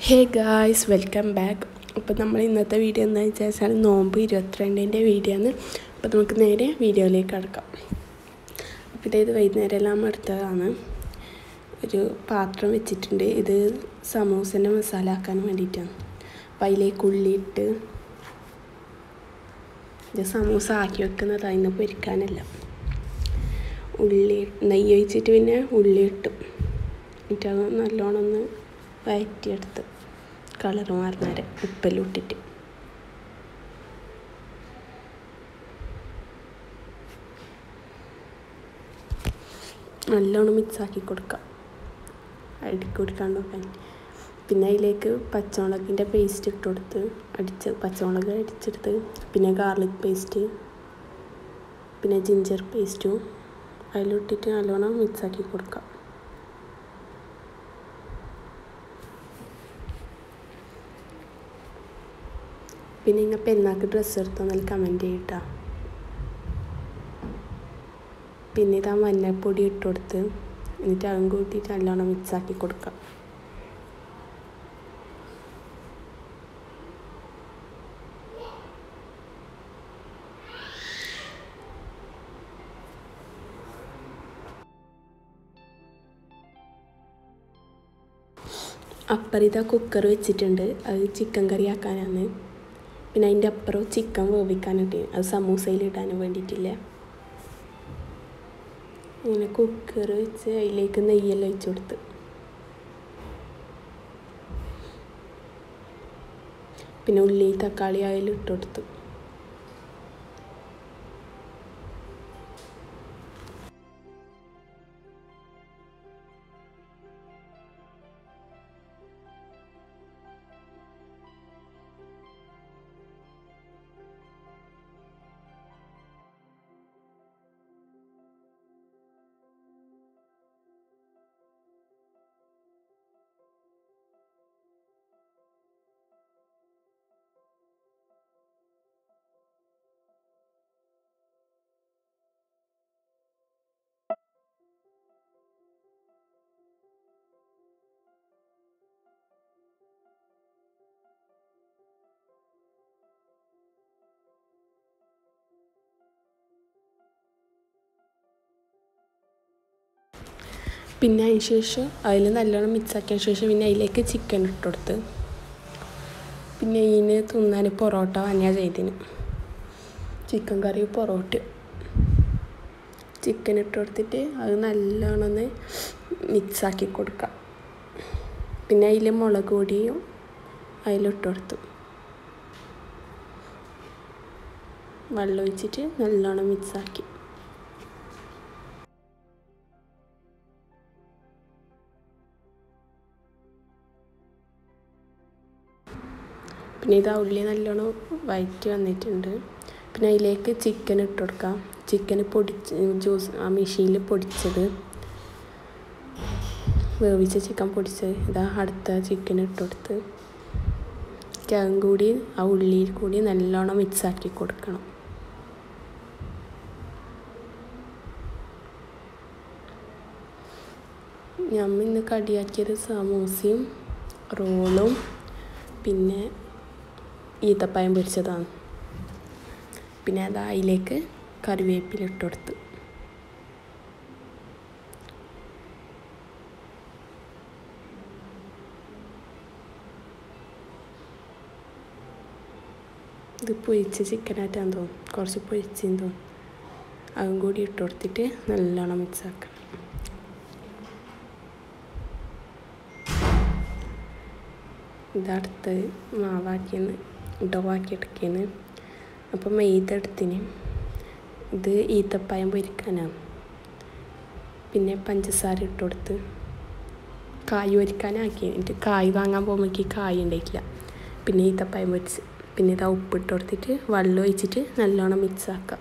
hey guys welcome back അപ്പോൾ നമ്മൾ ഇന്നത്തെ വീഡിയോ എന്താണെന്ന് വെച്ചാൽ നോമ്പ് ഇരുപത്തിരണ്ടിൻ്റെ വീഡിയോ ആണ് അപ്പോൾ നമുക്ക് നേരെ വീഡിയോയിലേക്ക് കടക്കാം അപ്പോൾ ഇതേത് വൈകുന്നേരം എല്ലാം എടുത്തതാണ് ഒരു പാത്രം വെച്ചിട്ടുണ്ട് ഇത് സമൂസൻ്റെ മസാല ആക്കാൻ വേണ്ടിയിട്ടാണ് അപ്പോൾ അതിലേക്ക് ഉള്ളിയിട്ട് ഇത് സമൂസ ആക്കി വെക്കുന്നതാണ് ഇന്ന് പൊരിക്കാനല്ല ഉള്ളി നെയ്യ് ഒഴിച്ചിട്ട് പിന്നെ ഉള്ളി ഇട്ടു എന്നിട്ട് അത് നല്ലോണം ഒന്ന് വഴറ്റിയെടുത്ത് കളർ മാറുന്നവരെ ഉപ്പെല്ലാം ഇട്ടിട്ട് നല്ലോണം മിക്സാക്കി കൊടുക്കാം അടിക്കി കൊടുക്കാണ്ട് നോക്കാൻ പിന്നെ അതിലേക്ക് പച്ചമുളകിൻ്റെ പേസ്റ്റ് ഇട്ട് കൊടുത്ത് അടിച്ച് പച്ചമുളക് അടിച്ചെടുത്ത് പിന്നെ ഗാർലിക് പേസ്റ്റ് പിന്നെ ജിഞ്ചർ പേസ്റ്റും അതിലിട്ടിട്ട് നല്ലോണം മിക്സാക്കി കൊടുക്കാം പിന്നെ നിങ്ങൾ പെരുന്നാൾക്ക് ഡ്രസ്സ് എടുത്തോന്നാൽ കമൻറ്റ് ചെയ്യട്ടോ പിന്നെ ഇതാ മഞ്ഞൾപ്പൊടി ഇട്ട് കൊടുത്ത് എന്നിട്ട് അതും കൂട്ടിയിട്ട് നല്ലോണം മിക്സാക്കി കൊടുക്കാം അപ്പുറം ഇതാ കുക്കർ വെച്ചിട്ടുണ്ട് അത് ചിക്കൻ കറി ആക്കാനാണ് പിന്നെ അതിൻ്റെ അപ്പുറം ചിക്കൻ വേവിക്കാനിട്ട് അത് സമൂസയിൽ ഇടാനും വേണ്ടിയിട്ടില്ല ഇങ്ങനെ കുക്കർ വെച്ച് അതിലേക്ക് നെയ്യെല്ലാം ഒഴിച്ചു കൊടുത്ത് പിന്നെ ഉള്ളി തക്കാളി ആയാലും ഇട്ട് കൊടുത്തു പിന്നെ അതിന് ശേഷം അതിൽ നല്ലോണം മിക്സാക്കിയ ശേഷം പിന്നെ അതിലേക്ക് ചിക്കൻ ഇട്ട് കൊടുത്ത് പിന്നെ ഇതിന് തിന്നാൻ പൊറോട്ട വാങ്ങിയ ചെയ്തിന് ചിക്കൻ കറി പൊറോട്ട ചിക്കൻ ഇട്ട് കൊടുത്തിട്ട് അത് നല്ലോണം ഒന്ന് മിക്സാക്കി കൊടുക്കാം പിന്നെ അതിൽ മുളക് പൊടിയും അതിലിട്ട് കൊടുത്തു വെള്ളം ഒഴിച്ചിട്ട് നല്ലോണം മിക്സാക്കി പിന്നെ ഇത് ഉള്ളി നല്ലോണം വഴറ്റി വന്നിട്ടുണ്ട് പിന്നെ അതിലേക്ക് ചിക്കൻ ഇട്ട് കൊടുക്കാം ചിക്കൻ പൊടിച്ച് ജ്യൂസ് ആ മെഷീനിൽ പൊടിച്ചത് വേവിച്ച ചിക്കൻ പൊടിച്ചത് ഇതാ അടുത്ത ചിക്കൻ ഇട്ട് കൊടുത്ത് അതും കൂടി ആ ഉള്ളിയിൽ കൂടി നല്ലോണം മിക്സാക്കി കൊടുക്കണം ഞമ്മ ഇന്ന് കടിയാക്കിയത് സമൂസയും റോളും പിന്നെ ഈത്തപ്പഴം പൊരിച്ചതാണ് പിന്നെ അത് അതിലേക്ക് കറിവേപ്പില ഇട്ട് കൊടുത്ത് ഇത് പൊരിച്ച ചിക്കനായിട്ടാന്ന് തോന്നും കുറച്ച് പൊരിച്ചെന്ന് തോന്നും അതും കൂടി ഇട്ട് കൊടുത്തിട്ട് നല്ലോണം മിക്സ് ആക്കണം ഇതടുത്ത് മാവാക്കിയെന്ന് ഡോവാക്കി എടുക്കുകയാണ് അപ്പം മൈദ എടുത്തിന് ഇത് ഈത്തപ്പഴം പൊരിക്കാനാണ് പിന്നെ പഞ്ചസാര ഇട്ട് കൊടുത്ത് കായ് പൊരിക്കാനാക്കി എന്നിട്ട് കായ് വാങ്ങാൻ പോകുമ്പോൾ കായ് ഉണ്ടായിട്ടില്ല പിന്നെ ഈത്തപ്പഴം പൊരിച്ച് പിന്നെ ഇതാ ഉപ്പിട്ട് കൊടുത്തിട്ട് വെള്ളം ഒഴിച്ചിട്ട് നല്ലോണം മിക്സ് ആക്കാം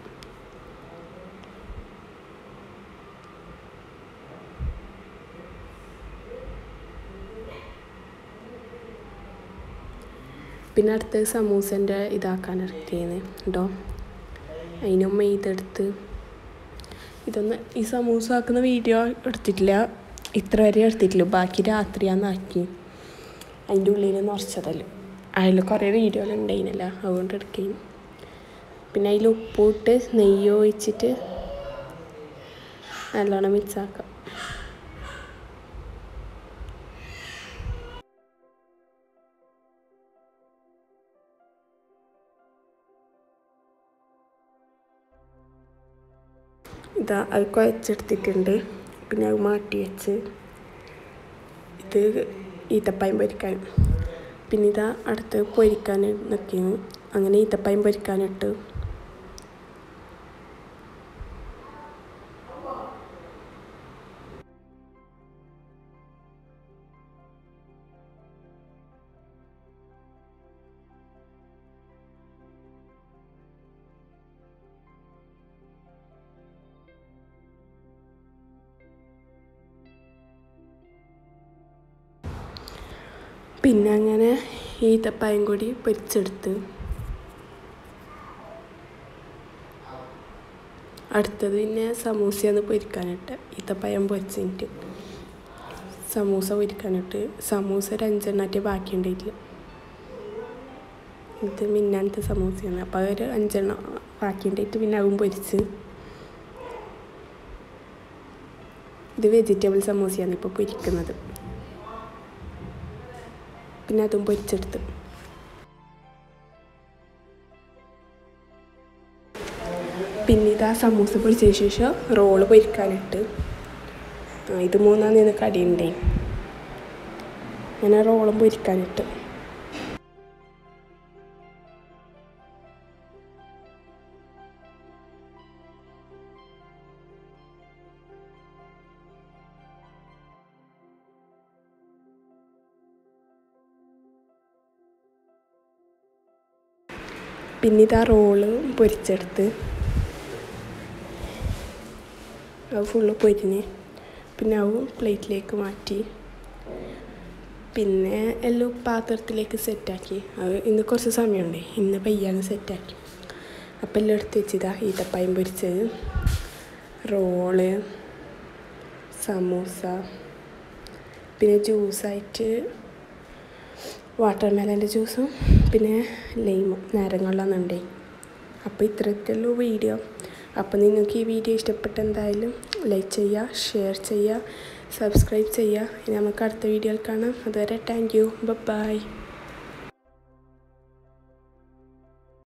പിന്നെ അടുത്ത് സമൂസൻ്റെ ഇതാക്കാൻ ഇറക്കിയത് കേട്ടോ അതിനും ഇതെടുത്ത് ഇതൊന്ന് ഈ സമൂസ ആക്കുന്ന വീഡിയോ എടുത്തിട്ടില്ല ഇത്ര വരെ എടുത്തിട്ടില്ല ബാക്കി രാത്രിയാന്ന് ആക്കി അതിൻ്റെ ഉള്ളിൽ നിറച്ചതല്ല അതിൽ കുറേ വീഡിയോകൾ ഉണ്ടായിരുന്നല്ലോ അതുകൊണ്ട് എടുക്കുകയും പിന്നെ അതിൽ ഉപ്പിട്ട് നെയ്യ് ഒഴിച്ചിട്ട് നല്ലോണം മിക്സാക്കാം ഇതാ അത് കുഴച്ചെടുത്തിട്ടുണ്ട് പിന്നെ അത് മാറ്റി വെച്ച് ഇത് ഈത്തപ്പായം പൊരിക്കാൻ പിന്നെ ഇതാ അടുത്ത് പൊരിക്കാൻ നിൽക്കുന്നു അങ്ങനെ ഈത്തപ്പായം പൊരിക്കാനിട്ട് പിന്നെ അങ്ങനെ ഈത്തപ്പായം കൂടി പൊരിച്ചെടുത്ത് അടുത്തത് പിന്നെ സമൂസയാണ് പൊരിക്കാനിട്ട് ഈത്തപ്പഴം പൊരിച്ചിട്ട് സമൂസ പൊരിക്കാനിട്ട് സമൂസ ഒരു അഞ്ചെണ്ണാറ്റ് ബാക്കിയുണ്ടായിട്ടില്ല ഇത് മിന്നാനത്തെ സമൂസയാണ് അപ്പോൾ ഒരു അഞ്ചെണ്ണം ബാക്കിയുണ്ടായിട്ട് പിന്നെ അതും പൊരിച്ച് ഇത് വെജിറ്റബിൾ സമൂസയാണ് ഇപ്പോൾ പൊരിക്കുന്നത് പിന്നെ അതും പൊരിച്ചെടുത്ത് പിന്നെ ഇത് ആ സമൂസ പൊരിച്ചതിന് ശേഷം റോള് പൊരിക്കാനിട്ട് ആ ഇത് മൂന്നാം നിന്ന് കടിയുണ്ടേ അങ്ങനെ റോളും പൊരിക്കാനിട്ട് പിന്നെ ഇതാ റോള് പൊരിച്ചെടുത്ത് അത് ഫുള്ള് പൊരിഞ്ഞ് പിന്നെ അതും പ്ലേറ്റിലേക്ക് മാറ്റി പിന്നെ എല്ലാം പാത്രത്തിലേക്ക് സെറ്റാക്കി അത് ഇന്ന് കുറച്ച് സമയമുണ്ട് ഇന്ന് പയ്യാണ് സെറ്റാക്കി അപ്പം എല്ലാം എടുത്ത് വെച്ചതാ ഈത്തപ്പായം പൊരിച്ചത് റോള് സമൂസ പിന്നെ ജ്യൂസായിട്ട് വാട്ടർ മെലൻ്റെ ജ്യൂസും പിന്നെ ലൈമും നാരങ്ങളുണ്ട് അപ്പോൾ ഇത്രയൊക്കെയുള്ളൂ വീഡിയോ അപ്പോൾ നിങ്ങൾക്ക് ഈ വീഡിയോ ഇഷ്ടപ്പെട്ട എന്തായാലും ലൈക്ക് ചെയ്യുക ഷെയർ ചെയ്യുക സബ്സ്ക്രൈബ് ചെയ്യുക ഇനി നമുക്ക് അടുത്ത വീഡിയോയിൽ കാണാം അതുവരെ താങ്ക് യു ബൈ